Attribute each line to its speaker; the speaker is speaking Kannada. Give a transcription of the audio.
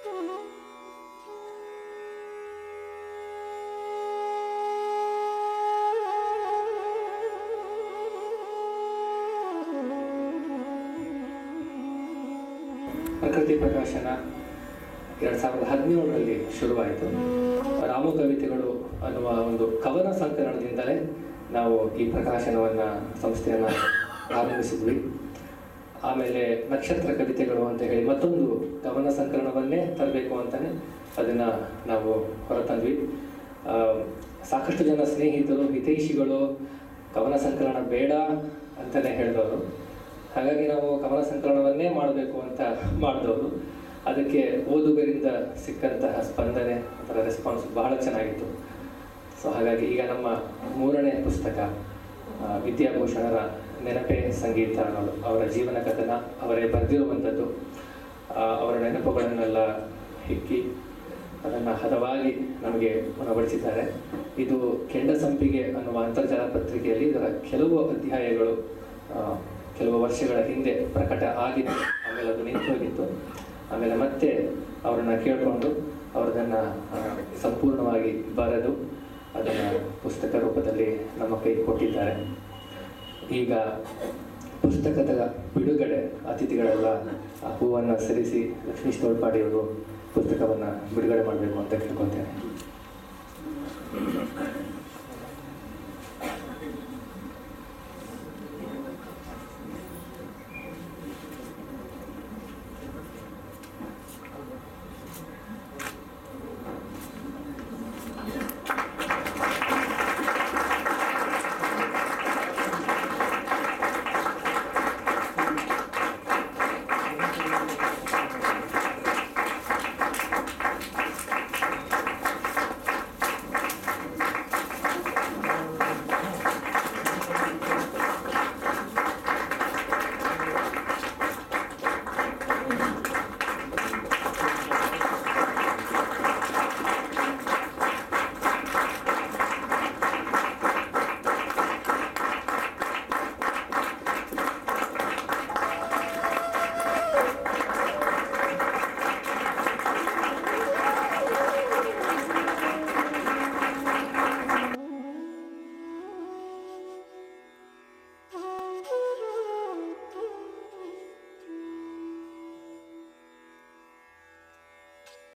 Speaker 1: ಪ್ರಕೃತಿ ಪ್ರಕಾಶನ ಎರಡು ಸಾವಿರದ ಹದಿನೇಳರಲ್ಲಿ ಶುರುವಾಯಿತು ರಾಮು ಕವಿತೆಗಳು ಅನ್ನುವ ಒಂದು ಕವನ ಸಂಕಲನದಿಂದಲೇ ನಾವು ಈ ಪ್ರಕಾಶನವನ್ನ ಸಂಸ್ಥೆಯನ್ನ ಪ್ರಾರಂಭಿಸಿದ್ವಿ ಆಮೇಲೆ ನಕ್ಷತ್ರ ಕವಿತೆಗಳು ಅಂತ ಹೇಳಿ ಮತ್ತೊಂದು ಕವನ ಸಂಕಲನವನ್ನೇ ತರಬೇಕು ಅಂತಾನೆ ಅದನ್ನ ನಾವು ಹೊರತಂದ್ವಿ ಆ, ಸಾಕಷ್ಟು ಜನ ಸ್ನೇಹಿತರು ಹಿತೈಷಿಗಳು ಕವನ ಸಂಕಲನ ಬೇಡ ಅಂತಾನೆ ಹೇಳಿದವರು ಹಾಗಾಗಿ ನಾವು ಕವನ ಸಂಕಲನವನ್ನೇ ಮಾಡಬೇಕು ಅಂತ ಮಾಡಿದವರು ಅದಕ್ಕೆ ಓದುಗರಿಂದ ಸಿಕ್ಕಂತಹ ಸ್ಪಂದನೆ ಅದರ ರೆಸ್ಪಾನ್ಸ್ ಬಹಳ ಚೆನ್ನಾಗಿತ್ತು ಸೊ ಹಾಗಾಗಿ ಈಗ ನಮ್ಮ ಮೂರನೇ ಪುಸ್ತಕ ಆ, ವಿದ್ಯಾಭೂಷಣರ ನೆನಪೇ ಸಂಗೀತ ಅನ್ನೋದು ಅವರ ಜೀವನ ಕಥನ ಅವರೇ ಬರೆದಿರುವಂಥದ್ದು ಆ, ಅವರ ನೆನಪುಗಳನ್ನೆಲ್ಲ ಹಿಕ್ಕಿ ಅದನ್ನು ಹದವಾಗಿ ನಮಗೆ ಉಣಬಡಿಸಿದ್ದಾರೆ ಇದು ಕೆಂಡ ಸಂಪಿಗೆ ಅನ್ನುವ ಅಂತರ್ಜಾಲ ಪತ್ರಿಕೆಯಲ್ಲಿ ಇದರ ಕೆಲವು ಅಧ್ಯಾಯಗಳು ಆ, ಕೆಲವು ವರ್ಷಗಳ ಹಿಂದೆ ಪ್ರಕಟ ಆಗಿದೆ ಆಮೇಲೆ ಅದು ನಿಂತು ಹೋಗಿತ್ತು ಆಮೇಲೆ ಮತ್ತೆ ಅವರನ್ನ ಕೇಳಿಕೊಂಡು ಅವರದನ್ನ ಆ, ಸಂಪೂರ್ಣವಾಗಿ ಬರೆದು ಅದನ್ನು ಪುಸ್ತಕ ರೂಪದಲ್ಲಿ ನಮ್ಮ ಕೈ ಕೊಟ್ಟಿದ್ದಾರೆ ಈಗ ಪುಸ್ತಕದ ಬಿಡುಗಡೆ ಅತಿಥಿಗಳೆಲ್ಲ ಆ ಹೂವನ್ನು ಸರಿಸಿ ಲಕ್ಷ್ಮೀಶ್ ತೋಳ್ಪಾಡಿಯವರು ಪುಸ್ತಕವನ್ನು ಬಿಡುಗಡೆ ಮಾಡಬೇಕು ಅಂತ ಕೇಳ್ಕೊತೇನೆ